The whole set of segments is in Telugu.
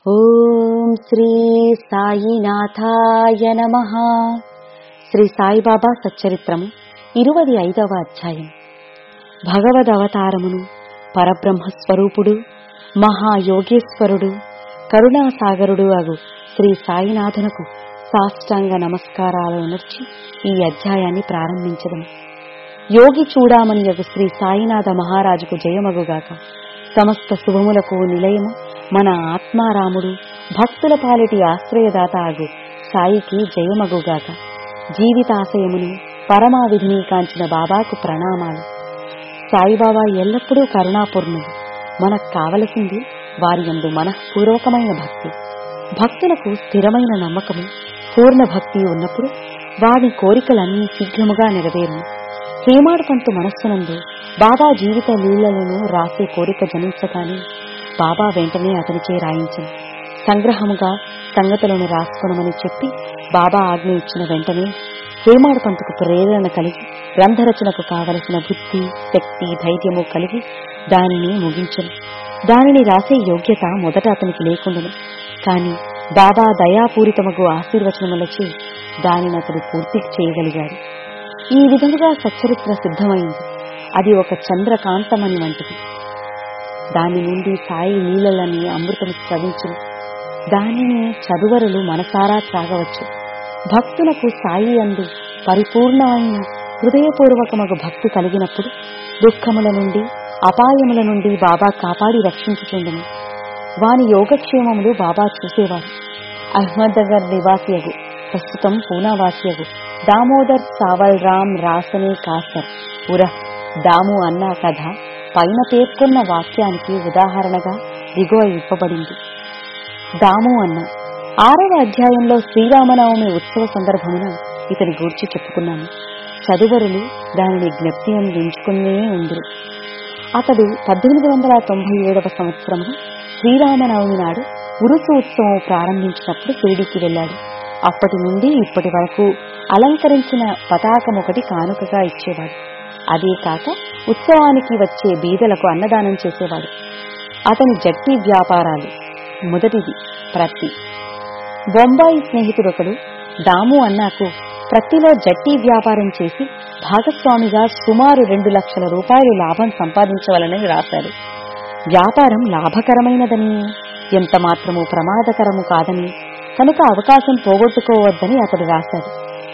ఓం శ్రీ సాయినాథాయ నమ శ్రీ సాయిబాబా సచ్చరిత్రము ఇరువది ఐదవ అధ్యాయం భగవద్ అవతారమును పరబ్రహ్మ స్వరూపుడు మహాయోగేశ్వరుడు కరుణాసాగరుడు అగు శ్రీ సాయినాథునకు సాష్టాంగ నమస్కారాలు నర్చి ఈ అధ్యాయాన్ని ప్రారంభించదము యోగి చూడామని యగు శ్రీ సాయినాథ మహారాజుకు జయమగుగాక సమస్త శుభములకు నిలయము మన ఆత్మారాముడు భక్తుల పాలిటి ఆశ్రయదాత అగు సాయికి జయమగుగాక జీవితాశయమును పరమావిధిని కాంచిన బాబాకు ప్రణామాలు సాయిబాబా ఎల్లప్పుడూ కరుణాపూర్ణుడు మనకు కావలసింది వారి యందు మనఃపూర్వకమైన భక్తి భక్తులకు స్థిరమైన నమ్మకము పూర్ణ భక్తి ఉన్నప్పుడు వారి కోరికలన్నీ శీఘ్రముగా నెరవేరును హేమాడు పంతు మనస్సునందు బాబా జీవిత లీలలను రాసే కోరిక జనించగానే బాబా వెంటనే అతనిచే రాయించను సంగ్రహముగా సంగతులను రాసుకోనమని చెప్పి బాబా ఆజ్ఞ ఇచ్చిన వెంటనే హేమాడు పంతుకు ప్రేరణ కలిగి గ్రంథరచనకు కావలసిన బుద్ధి శక్తి ధైర్యము కలిగి దానిని ముగించను దానిని రాసే యోగ్యత మొదట అతనికి లేకుండను కాని బాబా దయాపూరితమగు ఆశీర్వచనములచే దానిని అతడు పూర్తి చేయగలిగాడు ఈ విధముగా సచ్చరిత్ర సిద్ధమైంది అది ఒక చంద్రకాంతమని వంటిది దాని నుండి సాయి నీళ్ళలని అమృతము స్రవించును దానిని చదువరులు మనసారా త్రాగవచ్చు భక్తులకు సాయి అందు పరిపూర్ణమైన హృదయపూర్వకమగు భక్తి కలిగినప్పుడు దుఃఖముల నుండి అపాయముల నుండి బాబా కాపాడి రక్షించుచుండను వాని యోగక్షేమములు బాబా చూసేవారు అహ్మద్నగర్ నివాసియగు ప్రస్తుతం పూనావాసియగు దామోదర్ సావల్ రామ్ రాసనే కాసర్ ఉరహ్ దాము అన్న కథ పైన పేర్కొన్న వాక్యానికి ఉదాహరణగా దిగువ ఇవ్వబడింది దాము అన్న ఆరవ అధ్యాయంలో శ్రీరామనవమి ఉత్సవ సందర్భమున ఇతని గూర్చి చెప్పుకున్నాము చదువరులు దానిని జ్ఞప్తి అందించుకునే ఉందిరు అతడు పద్దెనిమిది వందల తొంభై ఏడవ సంవత్సరమున శ్రీరామనవమి నాడు ఉరుసు ఉత్సవం ప్రారంభించినప్పుడు షిరిడీకి వెళ్ళాడు అప్పటి నుండి ఇప్పటి వరకు అలంకరించిన పతాకం ఒకటి కానుకగా ఇచ్చేవాడు అదే కాక ఉత్సవానికి వచ్చే బీదలకు అన్నదానం చేసేవాడు అతని జట్టి వ్యాపారాలు మొదటిది ప్రతి బొంబాయి స్నేహితుడొకడు దాము అన్నాకు ప్రతిలో జట్టి వ్యాపారం చేసి భాగస్వామిగా సుమారు రెండు లక్షల రూపాయలు లాభం సంపాదించవలనని రాశాడు వ్యాపారం లాభకరమైనదని ఎంత మాత్రము ప్రమాదకరము కాదని కనుక అవకాశం పోగొట్టుకోవద్దని అతడు రాశాడు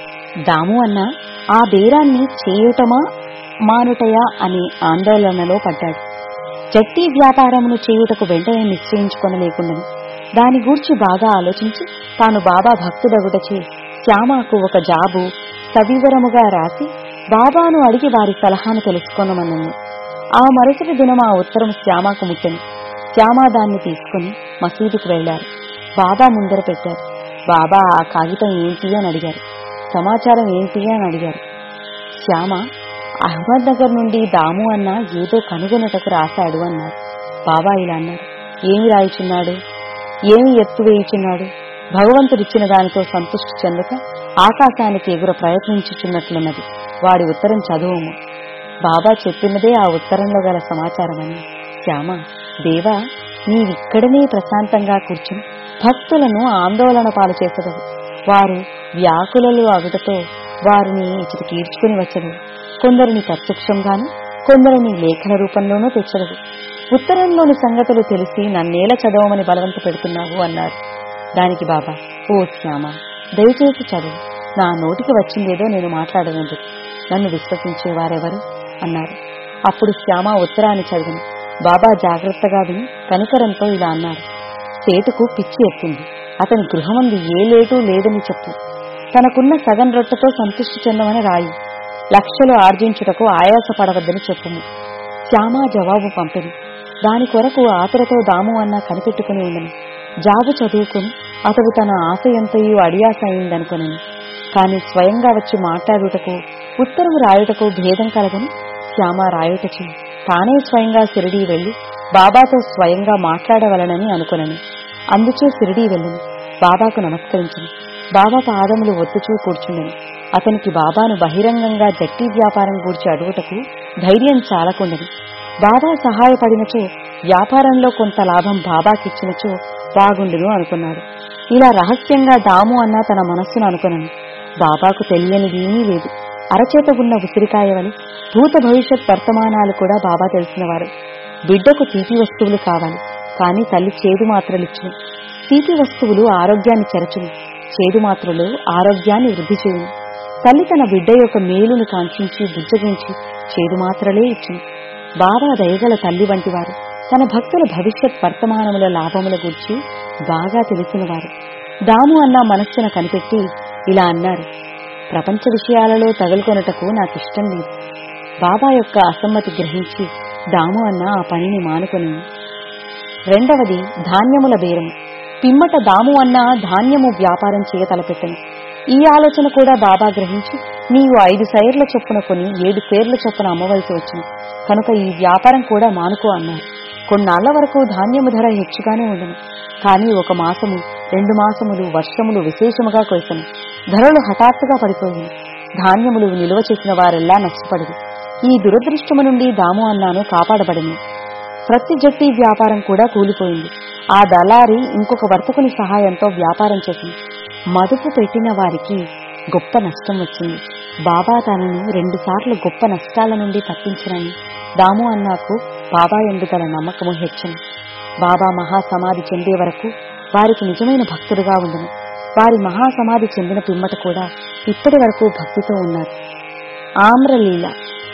దాము అన్న ఆ బేరాన్ని చేయుటమా మానుటయా అనే ఆందోళనలో పడ్డాడు జట్టి వ్యాపారమును చేయుటకు వెంటనే నిశ్చయించుకొనలేకుండాను దాని గూర్చి బాగా ఆలోచించి తాను బాబా భక్తుడగుటచే శ్యామకు ఒక జాబు సవివరముగా రాసి బాబాను అడిగి వారి సలహాను తెలుసుకొనమన్నను ఆ మరుసటి దినం ఆ ఉత్తరం శ్యామకు ముట్టెను శ్యామ దాన్ని తీసుకుని మసీదుకు వెళ్లారు బాబా ముందర పెట్టారు బాబా ఆ కాగితం ఏంటి అని అడిగారు సమాచారం ఏంటి అని అడిగారు శ్యామ అహ్మద్నగర్ నుండి దాము అన్న ఏదో కనుగొనటకు రాశాడు అన్నారు బాబా ఇలా అన్నారు ఏమి రాయిచున్నాడు ఏమి ఎత్తు వేయుచున్నాడు భగవంతుడిచ్చిన దానితో సంతృష్టి చెందక ఆకాశానికి ఎగుర ప్రయత్నించుచున్నట్లున్నది వాడి ఉత్తరం చదువుము బాబా చెప్పినదే ఆ ఉత్తరంలో గల సమాచారమని శ్యామ దేవా నీవిక్కడనే ప్రశాంతంగా కూర్చుని భక్తులను ఆందోళన పాలు చేసదవు వారు వ్యాకులలు అగుటతో వారిని ఇచ్చటికి ఈడ్చుకుని వచ్చదు కొందరిని ప్రత్యక్షంగాను కొందరిని లేఖల రూపంలోనూ తెచ్చదవు ఉత్తరంలోని సంగతులు తెలిసి నన్నేల చదవమని బలవంత పెడుతున్నావు అన్నారు దానికి బాబా ఓ శ్యామ దయచేసి చదువు నా నోటికి వచ్చిందేదో నేను మాట్లాడనందుకు నన్ను విశ్వసించేవారెవరు అన్నారు అప్పుడు శ్యామ ఉత్తరాన్ని చదివిన బాబా జాగ్రత్తగా విని కనికరంతో ఇలా అన్నారు సేటుకు పిచ్చి ఎత్తింది అతని గృహమందు ఏ లేటు లేదని చెప్పు తనకున్న సగం రొట్టెతో సంతృష్టి చెందమని రాయి లక్షలు ఆర్జించుటకు ఆయాసపడవద్దని చెప్పుము శ్యామ జవాబు పంపిణి దాని కొరకు ఆతరతో దాము అన్న కనిపెట్టుకుని ఉండను జాబు చదువుకుని అతడు తన ఆశయంతయు అడియాస అయిందనుకుని కాని స్వయంగా వచ్చి మాట్లాడుటకు ఉత్తరం రాయుటకు భేదం కలగని శ్యామ రాయుటచి తానే స్వయంగా సిరిడీ వెళ్లి బాబాతో స్వయంగా మాట్లాడవలనని అనుకునను అందుచే సిరిడీ వెళ్ళను బాబాకు నమస్కరించను బాబా పాదములు ఒత్తుచూ కూర్చుండెను అతనికి బాబాను బహిరంగంగా జట్టి వ్యాపారం గూర్చి అడుగుటకు ధైర్యం చాలకుండని బాబా సహాయపడినచో వ్యాపారంలో కొంత లాభం బాబాకిచ్చినచో బాగుండును అనుకున్నాడు ఇలా రహస్యంగా దాము అన్న తన మనస్సును అనుకునను బాబాకు తెలియనిదేమీ లేదు అరచేత ఉన్న ఉసిరికాయ వలి భూత భవిష్యత్ వర్తమానాలు కూడా బాబా తెలిసినవారు బిడ్డకు తీపి వస్తువులు కావాలి కాని తల్లి చేదు మాత్రలిచ్చును తీపి వస్తువులు ఆరోగ్యాన్ని చెరచును చేదు మాత్రలు ఆరోగ్యాన్ని వృద్ధి చేయును తల్లి తన బిడ్డ యొక్క మేలును కాంక్షించి బుజ్జగించి చేదు మాత్రలే ఇచ్చును బాబా దయగల తల్లి వంటివారు తన భక్తుల భవిష్యత్ వర్తమానముల లాభముల గురించి బాగా తెలిసినవారు దాము అన్న మనస్సును కనిపెట్టి ఇలా అన్నారు ప్రపంచ విషయాలలో తగులుకొనుటకు నాకిష్టం లేదు బాబా యొక్క అసమ్మతి గ్రహించి దాము అన్న ఆ పనిని మానుకొని రెండవది ధాన్యముల బేరము పిమ్మట దాము అన్న ధాన్యము వ్యాపారం చేయ తలపెట్టను ఈ ఆలోచన కూడా బాబా గ్రహించి నీవు ఐదు సైర్ల చొప్పున కొని ఏడు పేర్ల చొప్పున అమ్మవలసి వచ్చింది కనుక ఈ వ్యాపారం కూడా మానుకో అన్నారు కొన్నాళ్ల వరకు ధాన్యము ధర హెచ్చుగానే ఉండను కానీ ఒక మాసము రెండు మాసములు వర్షములు విశేషముగా కొయ్సను ధరలు హఠాత్తుగా పడిపోయింది ధాన్యములు నిలువ చేసిన వారెల్లా నష్టపడింది ఈ దురదృష్టము నుండి దాము అన్నాను కాపాడబడింది ప్రతి జట్టి వ్యాపారం కూడా కూలిపోయింది ఆ దళారి ఇంకొక వర్తకుని సహాయంతో వ్యాపారం చేసింది మదుపు పెట్టిన వారికి గొప్ప నష్టం వచ్చింది బాబా తనను రెండుసార్లు గొప్ప నష్టాల నుండి తప్పించనని దాము అన్నాకు బాబా ఎందుగల నమ్మకము హెచ్చను బాబా మహాసమాధి చెందే వరకు వారికి నిజమైన భక్తుడుగా ఉండను వారి మహాసమాధి చెందిన పిమ్మట కూడా ఇప్పటి వరకు భక్తితో ఉన్నారు ఆమ్రలీల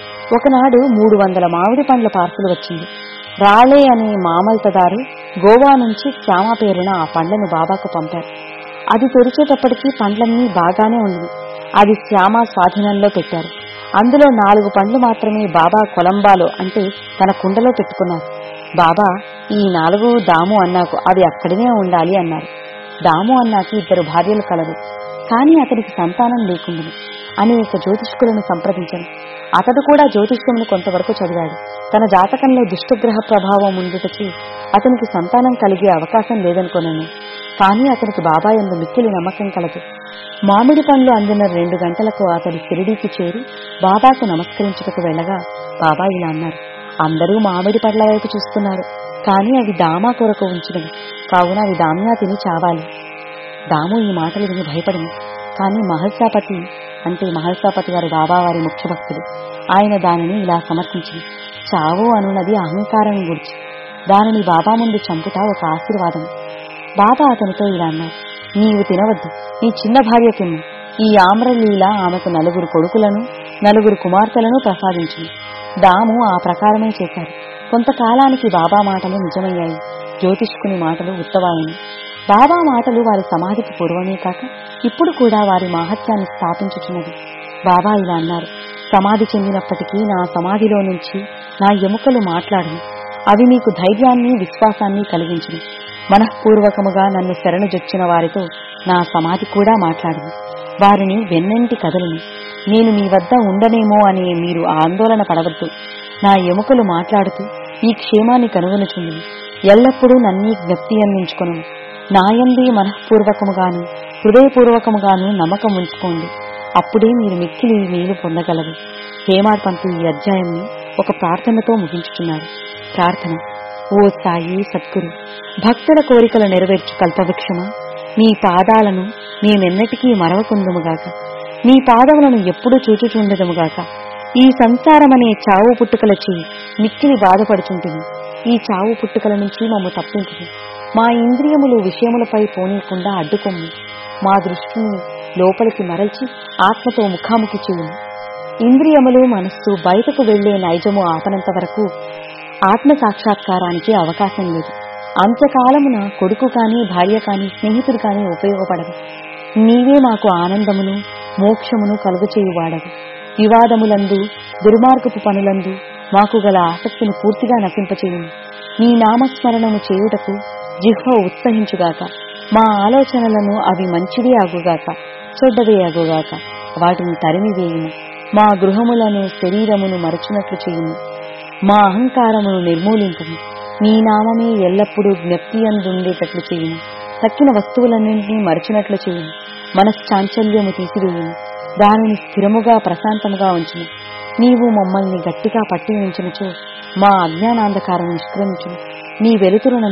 ఒకనాడు మూడు వందల మామిడి పండ్ల పార్సులు వచ్చింది రాళే అనే మామల్తదారు గోవా నుంచి శ్యామ పేరున ఆ పండ్లను బాబాకు పంపారు అది తెరిచేటప్పటికీ పండ్లన్నీ బాగానే ఉంది అది శ్యామ స్వాధీనంలో పెట్టారు అందులో నాలుగు పండ్లు మాత్రమే బాబా కొలంబాలో అంటే తన కుండలో పెట్టుకున్నారు బాబా ఈ నాలుగు దాము అన్నాకు అవి అక్కడనే ఉండాలి అన్నారు దాము అన్నాకి ఇద్దరు భార్యలు కలరు కానీ అతనికి సంతానం లేకుండాను అనేక జ్యోతిష్కులను సంప్రదించను అతడు కూడా జ్యోతిష్యమును కొంతవరకు చదివాడు తన జాతకంలో దుష్టగ్రహ ప్రభావం ఉండుటచి అతనికి సంతానం కలిగే అవకాశం లేదనుకోనను కానీ అతనికి బాబా ఎందు మిక్కిలి నమ్మకం కలదు మామిడి పండ్లు అందిన రెండు గంటలకు అతడు షిరిడీకి చేరి బాబాకు నమస్కరించుటకు వెళ్ళగా బాబా ఇలా అన్నారు అందరూ మామిడి పండ్ల వైపు చూస్తున్నారు కానీ అవి దామా కొరకు ఉంచినవి కావున అవి దామ్యా తిని చావాలి దాము ఈ మాటలు విని భయపడింది కానీ మహర్షాపతి అంటే మహర్షాపతి గారు బాబా వారి ముఖ్య భక్తుడు ఆయన దానిని ఇలా సమర్థించింది చావు అనున్నది అహంకారం గురించి దానిని బాబా ముందు చంపుట ఒక ఆశీర్వాదం బాబా అతనితో ఇలా అన్నారు నీవు తినవద్దు నీ చిన్న భార్య తిన్ను ఈ ఆమ్రలీల ఆమెకు నలుగురు కొడుకులను నలుగురు కుమార్తెలను ప్రసాదించింది దాము ఆ ప్రకారమే చేశారు కొంతకాలానికి బాబా మాటలు నిజమయ్యాయి జ్యోతిష్కుని మాటలు ఉత్తవాయని బాబా మాటలు వారి సమాధికి పూర్వమే కాక ఇప్పుడు కూడా వారి మాహత్యాన్ని స్థాపించుచున్నది బాబా ఇలా అన్నారు సమాధి చెందినప్పటికీ నా సమాధిలో నుంచి నా ఎముకలు మాట్లాడను అవి మీకు ధైర్యాన్ని విశ్వాసాన్ని కలిగించును మనఃపూర్వకముగా నన్ను శరణుజొచ్చిన వారితో నా సమాధి కూడా మాట్లాడను వారిని వెన్నంటి కదలను నేను మీ వద్ద ఉండనేమో అని మీరు ఆందోళన పడవద్దు నా ఎముకలు మాట్లాడుతూ ఈ క్షేమాన్ని కనుగొనుచుంది ఎల్లప్పుడూ నన్నీ జ్ఞప్తి అందించుకొను నాయందే మనఃపూర్వకముగాను హృదయపూర్వకముగాను నమ్మకం ఉంచుకోండి అప్పుడే మీరు మిక్కిలి మేలు పొందగలరు హేమాడ్ పంతు ఈ అధ్యాయంని ఒక ప్రార్థనతో ముగించుచున్నారు ప్రార్థన ఓ సాయి సద్గురు భక్తుల కోరికలు నెరవేర్చు కల్పవృక్షమా నీ పాదాలను మేమెన్నటికీ మరవకుందుముగాక నీ పాదములను ఎప్పుడూ చూచుచుండదుముగాక ఈ సంసారమనే చావు పుట్టుకల చేయి మిక్కిలి బాధపడుచుంటుంది ఈ చావు పుట్టుకల నుంచి మమ్ము తప్పించుము మా ఇంద్రియములు విషయములపై పోనీయకుండా అడ్డుకొమ్ము మా దృష్టిని లోపలికి మరల్చి ఆత్మతో ముఖాముఖి చేయుము ఇంద్రియములు మనస్సు బయటకు వెళ్లే నైజము ఆపనంత వరకు ఆత్మ సాక్షాత్కారానికి అవకాశం లేదు అంత్యకాలమున కొడుకు కాని భార్య కాని స్నేహితుడు కాని ఉపయోగపడదు నీవే మాకు ఆనందమును మోక్షమును కలుగచేయువాడవు వివాదములందు దుర్మార్గపు పనులందు మాకు గల ఆసక్తిని పూర్తిగా నశింపచేయుము నీ నామస్మరణము చేయుటకు జిహ్వ ఉత్సహించుగాక మా ఆలోచనలను అవి మంచివే అగుగాక చెడ్డవే అగుగాక వాటిని తరిమివేయుము మా గృహములను శరీరమును మరచినట్లు చేయుము మా అహంకారమును నిర్మూలింపుము నీ నామమే ఎల్లప్పుడూ జ్ఞప్తి అందుండేటట్లు చేయుము తక్కిన వస్తువులన్నింటినీ మరచినట్లు చేయుము మనశ్చాంచల్యము తీసివేయుము దానిని స్థిరముగా ప్రశాంతముగా ఉంచుము నీవు మమ్మల్ని గట్టిగా పట్టి ఉంచినచో మా అజ్ఞానాంధకారం నిష్క్రమించును నీ వెలుతురునందు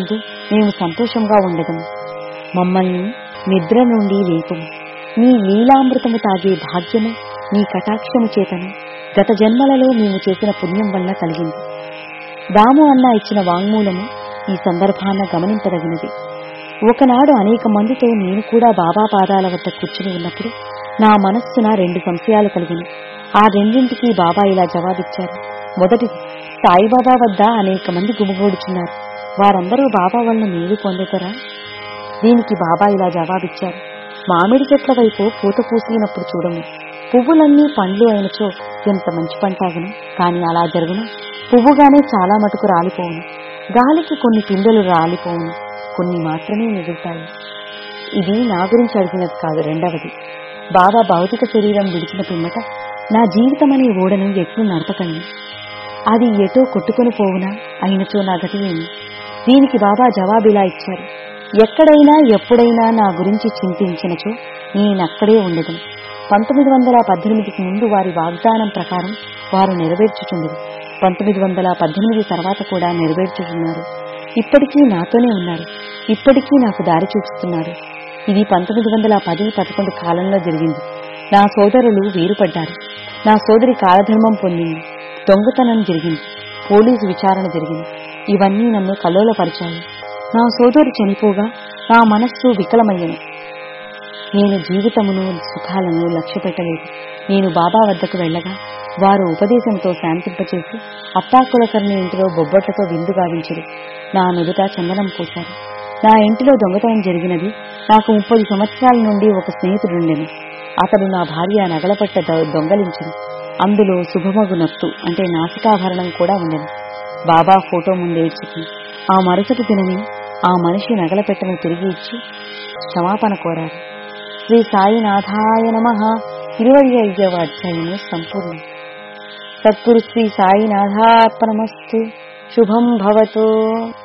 మేము సంతోషంగా ఉండదము మమ్మల్ని నిద్ర నుండి లేపుము నీ లీలామృతము తాగే భాగ్యము నీ కటాక్షము చేతను గత జన్మలలో మేము చేసిన పుణ్యం వల్ల కలిగింది దాము అన్న ఇచ్చిన వాంగ్మూలము ఈ సందర్భాన గమనింపదగినది ఒకనాడు అనేక మందితో నేను కూడా బాబా పాదాల వద్ద కూర్చుని ఉన్నప్పుడు నా మనస్సున రెండు సంశయాలు కలిగిన ఆ రెండింటికి బాబా ఇలా జవాబిచ్చారు మొదటిది సాయిబాబా వద్ద అనేక మంది గుమిగూడుచున్నారు వారందరూ బాబా వలన మేలు పొందుతారా దీనికి బాబా ఇలా జవాబిచ్చారు మామిడి చెట్ల వైపు పూత పూసినప్పుడు చూడము పువ్వులన్నీ పండ్లు అయినచో ఎంత మంచి పంటాగును కాని అలా జరుగును పువ్వుగానే చాలా మటుకు రాలిపోవును గాలికి కొన్ని పిందెలు రాలిపోవును కొన్ని మాత్రమే మిగులుతాయి ఇది నా గురించి అడిగినది కాదు రెండవది బాబా భౌతిక శరీరం విడిచిన పిమ్మట నా జీవితం అనే ఓడను ఎట్లు నడపగలను అది ఎటో కొట్టుకొని పోవునా అయినచో నా గతి ఏమి దీనికి బాబా జవాబిలా ఇచ్చారు ఎక్కడైనా ఎప్పుడైనా నా గురించి చింతించినచో నేనక్కడే ఉండదు పంతొమ్మిది వందల పద్దెనిమిదికి ముందు వారి వాగ్దానం ప్రకారం వారు నెరవేర్చుచుండరు పంతొమ్మిది వందల పద్దెనిమిది తర్వాత కూడా నెరవేర్చుతున్నారు ఇప్పటికీ నాతోనే ఉన్నారు ఇప్పటికీ నాకు దారి చూపిస్తున్నారు ఇది పంతొమ్మిది వందల పది పదకొండు కాలంలో జరిగింది నా సోదరులు వేరుపడ్డారు నా సోదరి కాలధర్మం పొందింది దొంగతనం జరిగింది పోలీసు విచారణ జరిగింది ఇవన్నీ నన్ను కల్లోలపరిచాయి నా సోదరు చనిపోగా నా మనస్సు వికలమయ్యను నేను జీవితమును సుఖాలను లక్ష్య పెట్టలేదు నేను బాబా వద్దకు వెళ్ళగా వారు ఉపదేశంతో శాంతింపచేసి అప్పాకులకర్ణి ఇంటిలో బొబ్బట్లతో విందు గావించరు నా నుదుట చందనం పూశారు నా ఇంటిలో దొంగతనం జరిగినది నాకు ముప్పది సంవత్సరాల నుండి ఒక స్నేహితుడుండెను అతడు నా భార్య నగలపట్ట దొ- దొంగలించను అందులో శుభమగు నత్తు అంటే నాసికాభరణం కూడా ఉండెను బాబా ఫోటో ముందే ఇచ్చింది ఆ మరుసటి దినమే ఆ మనిషి నగలపెట్టను తిరిగి ఇచ్చి క్షమాపణ కోరారు శ్రీ సాయినాథాయ నమ ఇరవై ఐదవ అధ్యాయము సంపూర్ణం సద్గురు శ్రీ సాయినాథార్పణమస్తు శుభం భవతు